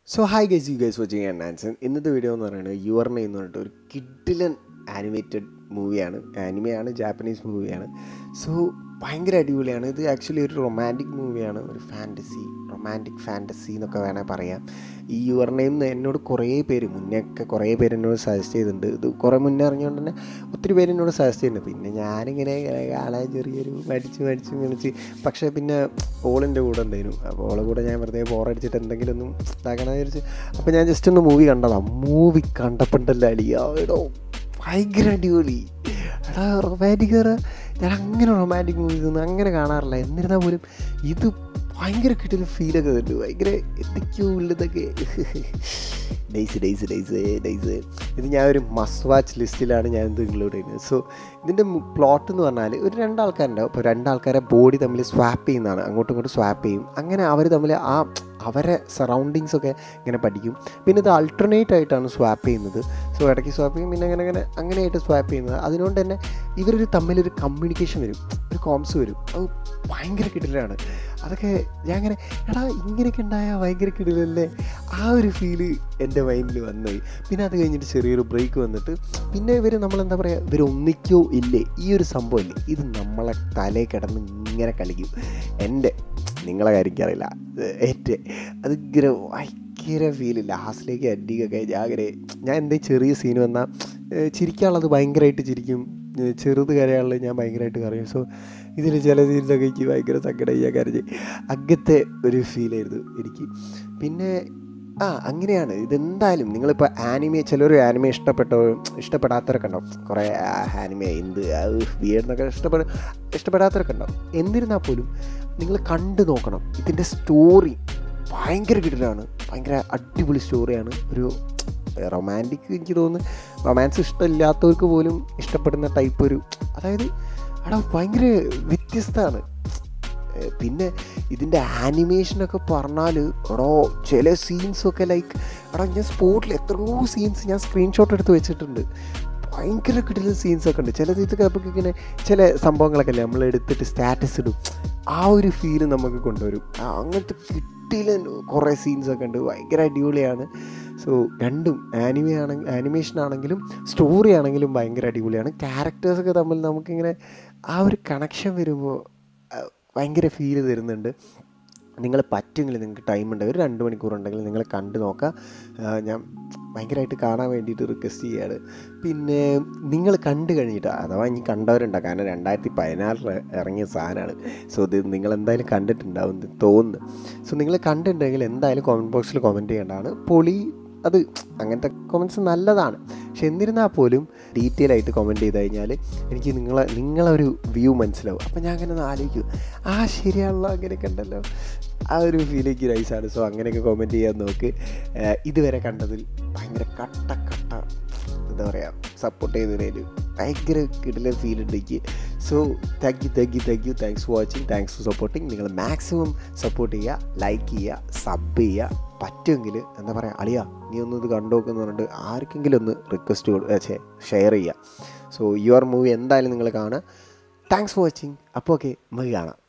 so hi guys you guys watching and Anson ഇന്നത്തെ video എന്ന് പറയുന്നത് യുവർ നെയ് എന്ന് പറഞ്ഞിട്ട് ഒരു കിഡിലൻ ആനിമേറ്റഡ് മൂവിയാണ് ആനിമയാണ് ജാപ്പനീസ് മൂവിയാണ് സോ ഭയങ്കര അടിപൊളിയാണ് ഇത് ആക്ച്വലി ഒരു റൊമാൻറ്റിക് മൂവിയാണ് ഒരു ഫാൻറ്റസി റൊമാൻറ്റിക് ഫാൻറ്റസി എന്നൊക്കെ വേണേൽ പറയാം ഈ യുവർ നെയിം എന്നോട് കുറേ പേര് മുന്നേ ഒക്കെ കുറേ പേര് എന്നോട് സജസ്റ്റ് ചെയ്തിട്ടുണ്ട് ഇത് കുറേ മുന്നേ അറിഞ്ഞുകൊണ്ട് തന്നെ ഒത്തിരി പേര് എന്നോട് സജസ്റ്റ് ചെയ്യുന്നുണ്ട് പിന്നെ ഞാനിങ്ങനെ ഇങ്ങനെ കാണാൻ ചെറിയൊരു മടിച്ച് മടിച്ച് മടിച്ച് പക്ഷേ പിന്നെ ഓളിൻ്റെ കൂടെ ഉണ്ടായിരുന്നു അപ്പോൾ ഓളെ കൂടെ ഞാൻ വെറുതെ ബോറടിച്ചിട്ട് എന്തെങ്കിലും ഒന്നും ഇതാക്കണം വിചാരിച്ച് അപ്പോൾ ഞാൻ ജസ്റ്റ് ഒന്ന് മൂവി കണ്ടതാണ് മൂവി കണ്ടപ്പോണ്ടല്ലോ അലിയോ എടോ ഭയങ്കര അടിപൊളി എടാ റൊമാൻറ്റിക് ഞാൻ അങ്ങനെ റൊമാൻറ്റിക് മൂവീസ് ഒന്നും അങ്ങനെ കാണാറില്ല എന്നിരുന്നാൽ പോലും ഇത് ഭയങ്കര കിട്ടുന്ന ഫീലൊക്കെ ഉണ്ട് ഭയങ്കര എന്തൊക്കെയോ ഉള്ളതൊക്കെ ഡേയ്സ് ഡേയ്സ് ഡേയ്സ് ഡേയ്സ് ഇത് ഞാൻ ഒരു മസ്റ്റ് വാച്ച് ലിസ്റ്റിലാണ് ഞാൻ ഇത് ഇൻക്ലൂഡ് ചെയ്യുന്നത് സോ ഇതിൻ്റെ പ്ലോട്ട് എന്ന് പറഞ്ഞാൽ ഒരു രണ്ടാൾക്കാരുണ്ടാവും അപ്പോൾ രണ്ടാൾക്കാരെ ബോഡി തമ്മിൽ സ്വാപ്പ് ചെയ്യുന്നതാണ് അങ്ങോട്ടും ഇങ്ങോട്ടും സ്വാപ്പ് ചെയ്യും അങ്ങനെ അവർ തമ്മിൽ ആ അവരെ സറൗണ്ടിങ്സ് ഒക്കെ ഇങ്ങനെ പഠിക്കും പിന്നെ ഇത് അൾട്ടർനേറ്റ് ആയിട്ടാണ് സ്വാപ്പ് ചെയ്യുന്നത് സോ ഇടയ്ക്ക് സ്വാപ്പ് ചെയ്യും പിന്നെ അങ്ങനെ അങ്ങനെ അങ്ങനെയായിട്ട് സ്വാപ്പ് ചെയ്യുന്നത് അതുകൊണ്ട് തന്നെ ഇവരൊരു തമ്മിലൊരു കമ്മ്യൂണിക്കേഷൻ വരും ഒരു കോംസ് വരും അത് ഭയങ്കര കിടിലാണ് അതൊക്കെ ഞാൻ അങ്ങനെ എടാ ഇങ്ങനെയൊക്കെ ഉണ്ടായാൽ ഭയങ്കര കിടിലല്ലേ ആ ഒരു ഫീല് എൻ്റെ മൈൻഡിൽ വന്നുപോയി പിന്നെ അത് കഴിഞ്ഞിട്ട് ചെറിയൊരു ബ്രേക്ക് വന്നിട്ട് പിന്നെ ഇവർ നമ്മളെന്താ പറയുക ഇവർ ഒന്നിക്കോ ഇല്ലേ ഈ ഒരു സംഭവം ഇല്ലേ ഇത് നമ്മളെ തലയിൽ കിടന്ന് ഇങ്ങനെ കളിക്കും എൻ്റെ നിങ്ങളെ കാര്യം എനിക്കറിയില്ല എൻ്റെ അത് ഇങ്ങനെ ഭയങ്കര ഫീല് ലാസ്റ്റിലേക്ക് അടിക്കൊക്കെ ഞാൻ അങ്ങനെ ഞാൻ എന്തെങ്കിലും ചെറിയ സീൻ വന്നാൽ ചിരിക്കാനുള്ളത് ഭയങ്കരമായിട്ട് ചിരിക്കും ചെറുത് കരയാനുള്ളത് ഞാൻ ഭയങ്കരമായിട്ട് കരയും സോ ഇതിൽ ചില സീൻസൊക്കെ എനിക്ക് ഭയങ്കര സങ്കടം ചെയ്യാൻ കരഞ്ഞ് അങ്ങനത്തെ ഒരു ഫീലായിരുന്നു എനിക്ക് പിന്നെ ആ അങ്ങനെയാണ് ഇതെന്തായാലും നിങ്ങളിപ്പോൾ ആനിമെ ചിലർ ആനിമെ ഇഷ്ടപ്പെട്ടോ ഇഷ്ടപ്പെടാത്തവരൊക്കെ ഉണ്ടാവും കുറേ ആനിമെ എന്ത് വീടുന്നൊക്കെ ഇഷ്ടപ്പെട ഇഷ്ടപ്പെടാത്തവരൊക്കെ ഉണ്ടാവും എന്നിരുന്നാൽ പോലും നിങ്ങൾ കണ്ടു നോക്കണം ഇതിൻ്റെ സ്റ്റോറി ഭയങ്കര കിടലാണ് ഭയങ്കര അടിപൊളി സ്റ്റോറിയാണ് ഒരു റൊമാൻറ്റിക് എനിക്ക് തോന്നുന്നു റൊമാൻസ് ഇഷ്ടമില്ലാത്തവർക്ക് പോലും ഇഷ്ടപ്പെടുന്ന ടൈപ്പ് ഒരു അതായത് അവിടെ ഭയങ്കര വ്യത്യസ്തമാണ് പിന്നെ ഇതിൻ്റെ ആനിമേഷനൊക്കെ പറഞ്ഞാൽ എടോ ചില സീൻസൊക്കെ ലൈക്ക് എടാ ഞാൻ സ്പോട്ടിൽ എത്രയോ സീൻസ് ഞാൻ സ്ക്രീൻഷോട്ട് എടുത്ത് വെച്ചിട്ടുണ്ട് ഭയങ്കര കിട്ടുന്ന സീൻസൊക്കെ ഉണ്ട് ചില സീൻസൊക്കെ നമുക്ക് ഇങ്ങനെ ചില സംഭവങ്ങളൊക്കെ അല്ലേ നമ്മൾ എടുത്തിട്ട് സ്റ്റാറ്റസ് ഇടും ആ ഒരു ഫീല് നമുക്ക് കൊണ്ടുവരും അങ്ങനത്തെ കിട്ടിയില്ല കുറേ സീൻസൊക്കെ ഉണ്ട് ഭയങ്കര അടിപൊളിയാണ് സോ രണ്ടും ആനിമേ ആണെങ്കിൽ ആനിമേഷൻ ആണെങ്കിലും സ്റ്റോറി ആണെങ്കിലും ഭയങ്കര അടിപൊളിയാണ് ക്യാരക്ടേഴ്സൊക്കെ തമ്മിൽ നമുക്കിങ്ങനെ ആ ഒരു കണക്ഷൻ വരുമ്പോൾ ഭയങ്കര ഫീല് തരുന്നുണ്ട് നിങ്ങൾ പറ്റുമെങ്കിൽ നിങ്ങൾക്ക് ടൈം ഉണ്ടെങ്കിൽ ഒരു രണ്ട് മണിക്കൂർ ഉണ്ടെങ്കിൽ നിങ്ങൾ കണ്ടു നോക്കുക ഞാൻ ഭയങ്കരമായിട്ട് കാണാൻ വേണ്ടിയിട്ട് റിക്വസ്റ്റ് ചെയ്യാണ് പിന്നെ നിങ്ങൾ കണ്ടു കഴിഞ്ഞിട്ട് അഥവാ ഇനി കണ്ടവരുണ്ടാവും കാരണം രണ്ടായിരത്തി പതിനാറിൽ ഇറങ്ങിയ സാധനമാണ് സോ ഇത് നിങ്ങൾ എന്തായാലും കണ്ടിട്ടുണ്ടാവും എന്ന് തോന്നുന്നു സോ നിങ്ങൾ കണ്ടിട്ടുണ്ടെങ്കിൽ എന്തായാലും കമൻറ്റ് ബോക്സിൽ കമൻറ്റ് ചെയ്യേണ്ടതാണ് പൊളി അത് അങ്ങനത്തെ കമൻറ്റ്സ് നല്ലതാണ് പക്ഷെ എന്നിരുന്നാൽ പോലും ഡീറ്റെയിൽ ആയിട്ട് കമൻറ്റ് ചെയ്ത് കഴിഞ്ഞാൽ എനിക്ക് നിങ്ങളെ നിങ്ങളൊരു വ്യൂ മനസ്സിലാവും അപ്പം ഞാൻ അങ്ങനെ ഒന്ന് ആലോചിക്കും ആ ശരിയാണല്ലോ അങ്ങനെയൊക്കെ ഉണ്ടല്ലോ ആ ഒരു ഫീലേക്ക് നൈസാണ് സോ അങ്ങനെയൊക്കെ കമൻറ്റ് ചെയ്യാൻ നോക്ക് ഇതുവരെ കണ്ടതിൽ ഭയങ്കര കട്ട കട്ട എന്താ പറയുക സപ്പോർട്ട് ചെയ്തതിന് ഭയങ്കര കിടല ഫീൽ ഉണ്ട് എനിക്ക് so thank you thank you thank you thanks for watching thanks for supporting നിങ്ങൾ മാക്സിമം സപ്പോർട്ട് ചെയ്യുക ലൈക്ക് ചെയ്യുക സബ് ചെയ്യുക പറ്റുമെങ്കിൽ എന്താ പറയുക അളിയാ നീ ഒന്ന് ഇത് കണ്ടോക്കെന്ന് പറഞ്ഞിട്ട് ആർക്കെങ്കിലും ഒന്ന് റിക്വസ്റ്റ് ഷെയർ ചെയ്യുക സോ യുവർ മൂവി എന്തായാലും നിങ്ങൾ കാണുക താങ്ക്സ് ഫോർ വാച്ചിങ് അപ്പോൾ ഓക്കെ മൂവി കാണാം